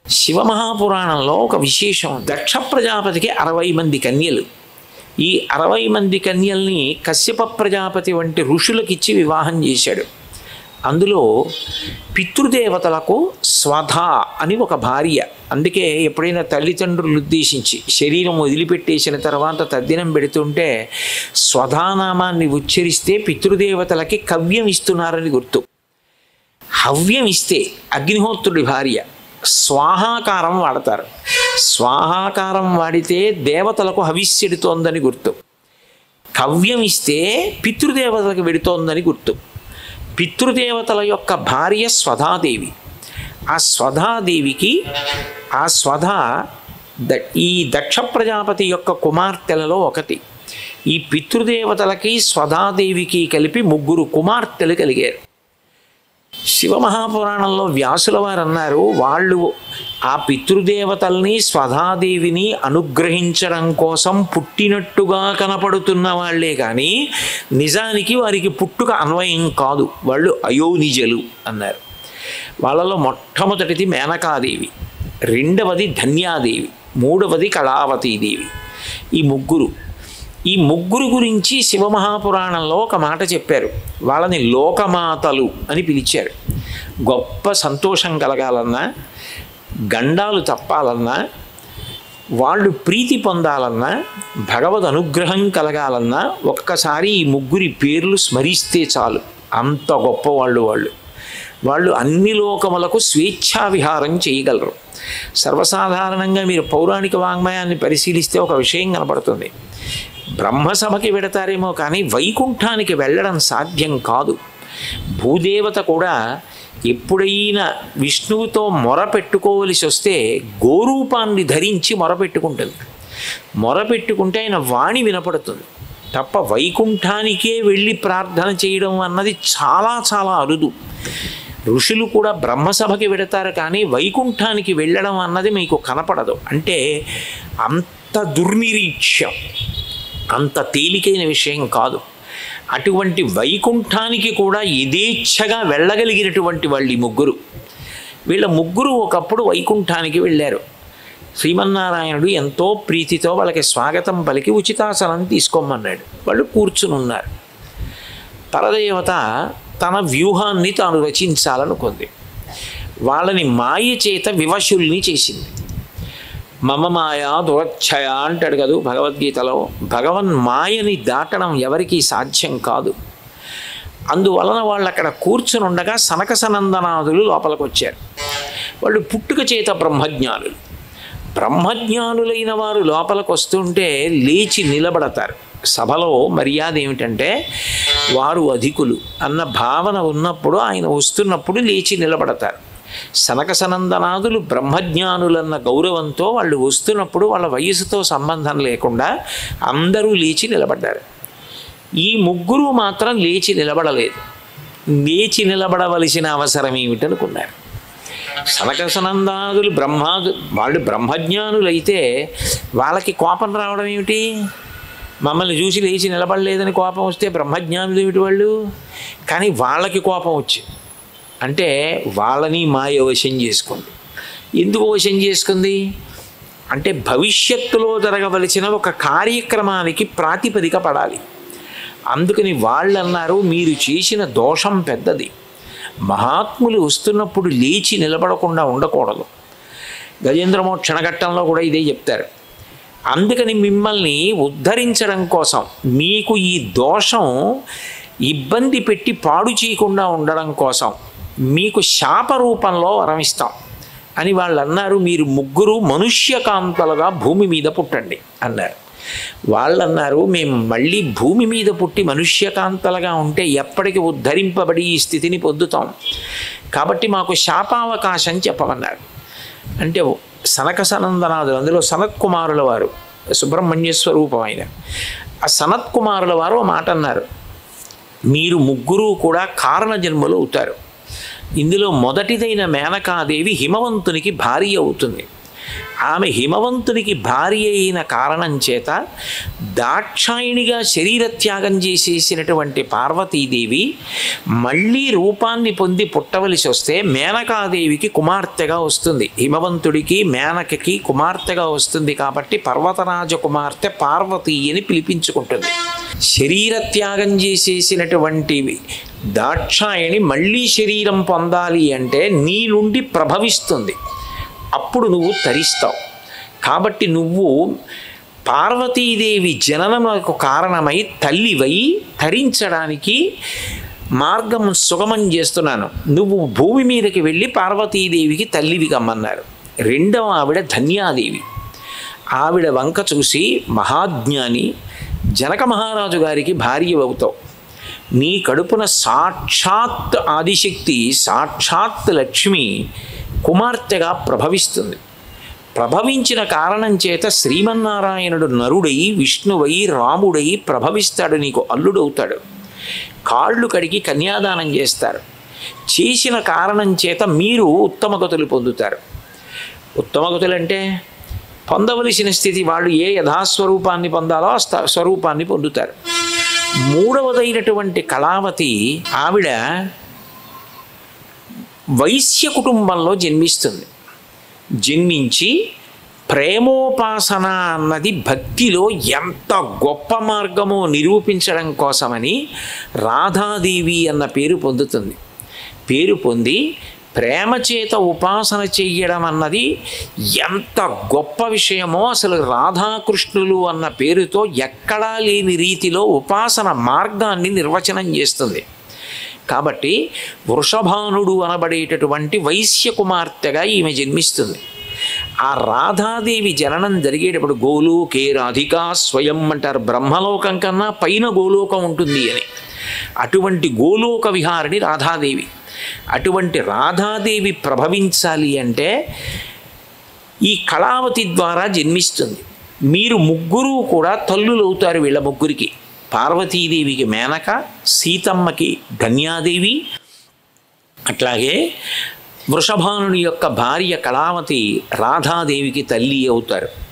శివమహాపురాణంలో ఒక విశేషం దక్ష ప్రజాపతికి అరవై మంది కన్యలు ఈ అరవై మంది కన్యల్ని కశ్యప ప్రజాపతి వంటి ఋషులకిచ్చి వివాహం చేశాడు అందులో పితృదేవతలకు స్వధ అని ఒక భార్య అందుకే ఎప్పుడైనా తల్లిదండ్రులు ఉద్దేశించి శరీరం వదిలిపెట్టేసిన తర్వాత తద్దినం పెడుతుంటే స్వధానామాన్ని ఉచ్చరిస్తే పితృదేవతలకి కవ్యం ఇస్తున్నారని గుర్తు హవ్యం ఇస్తే అగ్నిహోత్రుడి భార్య స్వాహాకారం వాడతారు స్వాహాకారం వాడితే దేవతలకు హవిస్సెడుతోందని గుర్తు కవ్యం ఇస్తే పితృదేవతలకు వెడుతోందని గుర్తు పితృదేవతల యొక్క భార్య స్వధాదేవి ఆ స్వధాదేవికి ఆ స్వధ ద ఈ దక్ష ప్రజాపతి యొక్క కుమార్తెలలో ఒకటి ఈ పితృదేవతలకి స్వధాదేవికి కలిపి ముగ్గురు కుమార్తెలు కలిగారు శివమహాపురాణంలో వ్యాసుల వారు అన్నారు వాళ్ళు ఆ పితృదేవతల్ని స్వధాదేవిని అనుగ్రహించడం కోసం పుట్టినట్టుగా కనపడుతున్న వాళ్ళే కానీ నిజానికి వారికి పుట్టుక అన్వయం కాదు వాళ్ళు అయోనిజలు అన్నారు వాళ్ళలో మొట్టమొదటిది మేనకాదేవి రెండవది ధన్యాదేవి మూడవది కళావతీదేవి ఈ ముగ్గురు ఈ ముగ్గురు గురించి శివమహాపురాణంలో ఒక మాట చెప్పారు వాళ్ళని లోకమాతలు అని పిలిచారు గొప్ప సంతోషం కలగాలన్నా గండాలు తప్పాలన్నా వాళ్ళు ప్రీతి పొందాలన్నా భగవద్ అనుగ్రహం కలగాలన్నా ఒక్కసారి ఈ ముగ్గురి పేర్లు స్మరిస్తే చాలు అంత గొప్పవాళ్ళు వాళ్ళు వాళ్ళు అన్ని లోకములకు స్వేచ్ఛా విహారం చేయగలరు సర్వసాధారణంగా మీరు పౌరాణిక వాంగ్మయాన్ని పరిశీలిస్తే ఒక విషయం కనపడుతుంది బ్రహ్మసభకి వెడతారేమో కానీ వైకుంఠానికి వెళ్ళడం సాధ్యం కాదు భూదేవత కూడా ఎప్పుడైనా విష్ణువుతో మొర పెట్టుకోవలసి వస్తే గోరూపాన్ని ధరించి మొర పెట్టుకుంటుంది మొర పెట్టుకుంటే ఆయన వాణి వినపడుతుంది తప్ప వైకుంఠానికే వెళ్ళి ప్రార్థన చేయడం అన్నది చాలా చాలా అరుదు ఋషులు కూడా బ్రహ్మసభకి వెడతారు కానీ వైకుంఠానికి వెళ్ళడం అన్నది మీకు కనపడదు అంటే అంత దుర్నిరీక్ష్యం అంత తేలికైన విషయం కాదు అటువంటి వైకుంఠానికి కూడా యథేచ్ఛగా వెళ్ళగలిగినటువంటి వాళ్ళు ఈ ముగ్గురు వీళ్ళ ముగ్గురు ఒకప్పుడు వైకుంఠానికి వెళ్ళారు శ్రీమన్నారాయణుడు ఎంతో ప్రీతితో వాళ్ళకి స్వాగతం పలికి ఉచితాసనం తీసుకోమన్నాడు వాళ్ళు కూర్చుని ఉన్నారు పరదేవత తన వ్యూహాన్ని తాను రచించాలనుకుంది వాళ్ళని మాయ చేత వివశుల్ని చేసింది మమ మాయ దురచ్ఛయ అంటాడు కదూ భగవద్గీతలో భగవన్ మాయని దాటడం ఎవరికీ సాధ్యం కాదు అందువలన వాళ్ళు అక్కడ కూర్చుని ఉండగా సనక సనందనాదులు లోపలికి వచ్చారు వాళ్ళు పుట్టుక చేత బ్రహ్మజ్ఞానులు బ్రహ్మజ్ఞానులైన వారు లోపలికి వస్తుంటే లేచి నిలబడతారు సభలో మర్యాద ఏమిటంటే వారు అధికులు అన్న భావన ఉన్నప్పుడు ఆయన వస్తున్నప్పుడు లేచి నిలబడతారు సనక సనందనాదులు బ్రహ్మజ్ఞానులన్న గౌరవంతో వాళ్ళు వస్తున్నప్పుడు వాళ్ళ వయసుతో సంబంధం లేకుండా అందరూ లేచి నిలబడ్డారు ఈ ముగ్గురు మాత్రం లేచి నిలబడలేదు లేచి నిలబడవలసిన అవసరం ఏమిటనుకున్నారు సనక సనందాదులు బ్రహ్మాదు వాళ్ళు బ్రహ్మజ్ఞానులైతే వాళ్ళకి కోపం రావడం ఏమిటి మమ్మల్ని చూసి లేచి నిలబడలేదని కోపం వస్తే బ్రహ్మజ్ఞానులు ఏమిటి వాళ్ళు కానీ వాళ్ళకి కోపం వచ్చింది అంటే వాళ్ళని మాయ వశం చేసుకుంది ఎందుకు వశం చేసుకుంది అంటే భవిష్యత్తులో జరగవలసిన ఒక కార్యక్రమానికి ప్రాతిపదిక పడాలి అందుకని వాళ్ళు అన్నారు మీరు చేసిన దోషం పెద్దది మహాత్ములు వస్తున్నప్పుడు లేచి నిలబడకుండా ఉండకూడదు గజేంద్రమోక్షణ ఘట్టంలో కూడా ఇదే చెప్తారు అందుకని మిమ్మల్ని ఉద్ధరించడం కోసం మీకు ఈ దోషం ఇబ్బంది పెట్టి పాడు చేయకుండా ఉండడం కోసం మీకు శాప రూపంలో వరమిస్తాం అని వాళ్ళు అన్నారు మీరు ముగ్గురు మనుష్యకాంతలుగా భూమి మీద పుట్టండి అన్నారు వాళ్ళు అన్నారు మేము మళ్ళీ భూమి మీద పుట్టి మనుష్యకాంతలుగా ఉంటే ఎప్పటికి ఉద్ధరింపబడి ఈ స్థితిని పొందుతాం కాబట్టి మాకు శాపావకాశం చెప్పమన్నారు అంటే సనక సనందనాథులు అందులో సనత్ కుమారుల వారు సుబ్రహ్మణ్య స్వరూపం ఆయన ఆ సనత్ కుమారుల వారు ఒక మాట అన్నారు మీరు ముగ్గురు కూడా కారణ జన్మలు అవుతారు ఇందులో మొదటిదైన మేనకాదేవి హిమవంతునికి భార్య అవుతుంది ఆమె హిమవంతుడికి భార్య అయిన కారణం చేత దాక్షాయిణిగా శరీరత్యాగం చేసేసినటువంటి పార్వతీదేవి మళ్ళీ రూపాన్ని పొంది పుట్టవలసి వస్తే మేనకాదేవికి కుమార్తెగా వస్తుంది హిమవంతుడికి మేనకకి కుమార్తెగా వస్తుంది కాబట్టి పర్వతరాజ కుమార్తె పార్వతీ అని పిలిపించుకుంటుంది శరీరత్యాగం చేసేసినటువంటి దాక్షాయణి మళ్ళీ శరీరం పొందాలి అంటే నీ నుండి ప్రభవిస్తుంది అప్పుడు నువ్వు తరిస్తావు కాబట్టి నువ్వు పార్వతీదేవి జననములకు కారణమై తల్లివై తరించడానికి మార్గం సుగమం చేస్తున్నాను నువ్వు భూమి మీదకి వెళ్ళి పార్వతీదేవికి తల్లివి కమ్మన్నారు రెండవ ఆవిడ ధన్యాదేవి ఆవిడ వంక చూసి మహాజ్ఞాని జనక మహారాజు గారికి భార్య అవుతావు నీ కడుపున సాక్షాత్ ఆదిశక్తి సాక్షాత్ లక్ష్మి కుమార్తెగా ప్రభవిస్తుంది ప్రభవించిన కారణం చేత శ్రీమన్నారాయణుడు నరుడై విష్ణువై రాముడై ప్రభవిస్తాడు నీకు అల్లుడవుతాడు కాళ్ళు కడిగి కన్యాదానం చేస్తారు చేసిన కారణం చేత మీరు ఉత్తమ గతులు పొందుతారు ఉత్తమ గతులు అంటే పొందవలసిన స్థితి వాళ్ళు ఏ యథాస్వరూపాన్ని పొందాలో ఆ స్థ- స్వరూపాన్ని పొందుతారు మూడవదైనటువంటి కళావతి ఆవిడ వైశ్య కుటుంబంలో జన్మిస్తుంది జన్మించి ప్రేమోపాసన అన్నది భక్తిలో ఎంత గొప్ప మార్గమో నిరూపించడం కోసమని రాధాదేవి అన్న పేరు పొందుతుంది పేరు పొంది ప్రేమ చేత ఉపాసన చెయ్యడం అన్నది ఎంత గొప్ప విషయమో అసలు రాధాకృష్ణులు అన్న పేరుతో ఎక్కడా లేని రీతిలో ఉపాసన మార్గాన్ని నిర్వచనం చేస్తుంది కాబట్టి వృషభానుడు అనబడేటటువంటి వైశ్య కుమార్తెగా ఈమె జన్మిస్తుంది ఆ రాధాదేవి జననం జరిగేటప్పుడు గోలోకే రాధికా స్వయం అంటారు బ్రహ్మలోకం కన్నా పైన గోలోకం ఉంటుంది అని అటువంటి గోలోక విహారిణి రాధాదేవి అటువంటి రాధాదేవి ప్రభవించాలి అంటే ఈ కళావతి ద్వారా జన్మిస్తుంది మీరు ముగ్గురు కూడా తల్లులవుతారు వీళ్ళ ముగ్గురికి పార్వతీదేవికి మేనక సీతమ్మకి ధన్యాదేవి అట్లాగే వృషభానుని యొక్క భార్య కళావతి రాధాదేవికి తల్లి అవుతారు